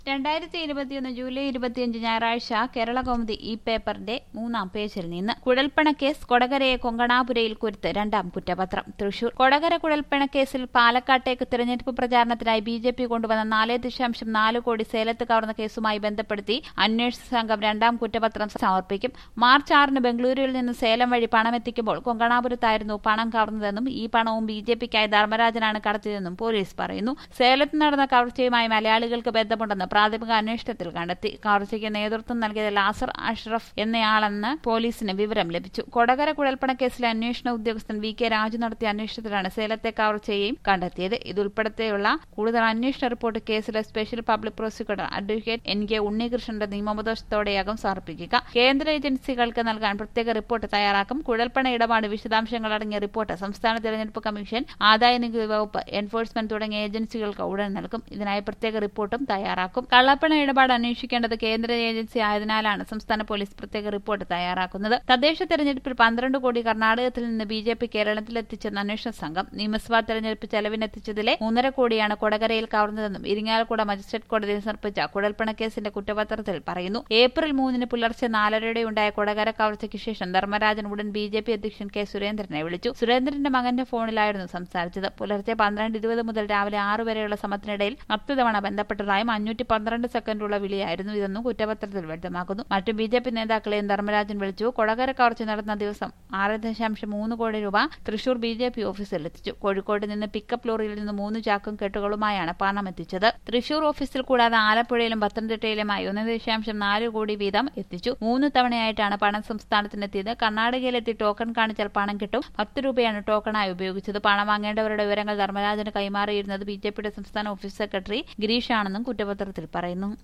രണ്ടായിരത്തി ഇരുപത്തിയൊന്ന് ജൂലൈ ഇരുപത്തിയഞ്ച് ഞായറാഴ്ച കേരള കൗമുദി ഈ പേപ്പറിന്റെ മൂന്നാം പേജിൽ നിന്ന് കുഴൽപ്പണ കേസ് കൊടകരയെ കൊങ്കണാപുരയിൽ കുരുത്ത് രണ്ടാം കുറ്റപത്രം തൃശൂർ കൊടകര കുഴൽപ്പണ കേസിൽ പാലക്കാട്ടേക്ക് തിരഞ്ഞെടുപ്പ് പ്രചാരണത്തിനായി ബി ജെ പി കൊണ്ടുവന്ന നാല് ദശാംശം നാല് കോടി സേലത്ത് കവർന്ന കേസുമായി ബന്ധപ്പെടുത്തി അന്വേഷണ സംഘം രണ്ടാം കുറ്റപത്രം സമർപ്പിക്കും മാർച്ച് ആറിന് ബംഗളൂരുവിൽ നിന്ന് സേലം വഴി പണം എത്തിക്കുമ്പോൾ കൊങ്കണാപുരത്തായിരുന്നു പണം കവർന്നതെന്നും ഈ പണവും ബി ജെ പിക്കായി ധർമ്മരാജനാണ് കടത്തിയതെന്നും പോലീസ് പറയുന്നു സേലത്ത് നടന്ന കവർച്ചയുമായി മലയാളികൾക്ക് ബന്ധമുണ്ടെന്ന് പ്രാഥമിക അന്വേഷണത്തിൽ കണ്ടെത്തി കവർച്ചയ്ക്ക് നേതൃത്വം നൽകിയത് ലാസർ അഷ്റഫ് എന്നയാളെന്ന് പോലീസിന് വിവരം ലഭിച്ചു കൊടകര കുഴൽപ്പണ കേസിലെ അന്വേഷണ ഉദ്യോഗസ്ഥൻ വി കെ രാജു നടത്തിയ അന്വേഷണത്തിലാണ് സേലത്തെ കവർച്ചയെയും കണ്ടെത്തിയത് ഇതുൾപ്പെടെയുള്ള കൂടുതൽ അന്വേഷണ റിപ്പോർട്ട് കേസിലെ special public prosecutor advocate N K ഉണ്ണികൃഷ്ണന്റെ നിയമോപദേശത്തോടെയാകും സമർപ്പിക്കുക കേന്ദ്ര ഏജൻസികൾക്ക് നൽകാൻ പ്രത്യേക റിപ്പോർട്ട് തയ്യാറാക്കും കുഴൽപ്പണ ഇടപാട് വിശദാംശങ്ങൾ അടങ്ങിയ റിപ്പോർട്ട് സംസ്ഥാന തെരഞ്ഞെടുപ്പ് കമ്മീഷൻ ആദായ നികുതി വകുപ്പ് എൻഫോഴ്സ്മെന്റ് തുടങ്ങിയ ഏജൻസികൾക്ക് ഉടൻ നൽകും ഇതിനായി പ്രത്യേക റിപ്പോർട്ടും തയ്യാറാക്കും കള്ളപ്പണ ഇടപാട് അന്വേഷിക്കേണ്ടത് കേന്ദ്ര ഏജൻസി ആയതിനാലാണ് സംസ്ഥാന പോലീസ് പ്രത്യേക റിപ്പോർട്ട് തയ്യാറാക്കുന്നത് തദ്ദേശ തെരഞ്ഞെടുപ്പിൽ പന്ത്രണ്ട് കോടി കർണാടകത്തിൽ നിന്ന് ബി ജെ പി കേരളത്തിലെത്തിച്ചെന്ന് അന്വേഷണ സംഘം നിയമസഭാ തെരഞ്ഞെടുപ്പ് ചെലവിനെത്തിച്ചതിലെ മൂന്നര കോടിയാണ് കൊടകരയിൽ കവർന്നതെന്നും ഇരിങ്ങാലക്കുട മജിസ്ട്രേറ്റ് കോടതിയിൽ സമർപ്പിച്ച കുഴൽപ്പണ കേസിന്റെ കുറ്റപത്രത്തിൽ പറയുന്നു ഏപ്രിൽ മൂന്നിന് പുലർച്ചെ നാലരയുടെ ഉണ്ടായ കൊടകര കവർച്ചയ്ക്ക് ശേഷം ധർമ്മരാജൻ ഉടൻ ബി ജെ പി അധ്യക്ഷൻ കെ സുരേന്ദ്രനെ വിളിച്ചു സുരേന്ദ്രന്റെ മകന്റെ ഫോണിലായിരുന്നു സംസാരിച്ചത് പുലർച്ചെ പന്ത്രണ്ട് ഇരുപത് മുതൽ രാവിലെ ആറ് വരെയുള്ള സമയത്തിനിടയിൽ പത്ത് തവണ ബന്ധപ്പെട്ടതായും അഞ്ഞൂറ്റി പന്ത്രണ്ട് സെക്കൻഡുള്ള വിളിയായിരുന്നു ഇതെന്നും കുറ്റപത്രത്തിൽ വ്യക്തമാക്കുന്നു മറ്റു ബി ജെ പി നേതാക്കളെയും ധർമ്മരാജൻ വിളിച്ചു കൊടകര കവർച്ച നടന്ന ദിവസം ആറ് ദശാംശം മൂന്ന് കോടി രൂപ തൃശൂർ ബി ജെ പി ഓഫീസിൽ എത്തിച്ചു കോഴിക്കോട് നിന്ന് പിക്കപ്പ് ലോറിയിൽ നിന്ന് മൂന്ന് ചാക്കും കെട്ടുകളുമായാണ് പണം എത്തിച്ചത് തൃശൂർ ഓഫീസിൽ കൂടാതെ ആലപ്പുഴയിലും പത്തനംതിട്ടയിലുമായി ഒന്ന് ദശാംശം നാല് കോടി വീതം എത്തിച്ചു മൂന്ന് തവണയായിട്ടാണ് പണം സംസ്ഥാനത്തിനെത്തിയത് കർണാടകയിലെത്തി ടോക്കൺ കാണിച്ചാൽ പണം കിട്ടും പത്ത് രൂപയാണ് ടോക്കണായി ഉപയോഗിച്ചത് പണം വാങ്ങേണ്ടവരുടെ വിവരങ്ങൾ ധർമ്മരാജന് കൈമാറിയിരുന്നത് ബി ജെ പിയുടെ സംസ്ഥാന ഓഫീസ് സെക്രട്ടറി ഗിരീഷാണെന്നും കുറ്റപത്രത്തിൽ പറയുന്നു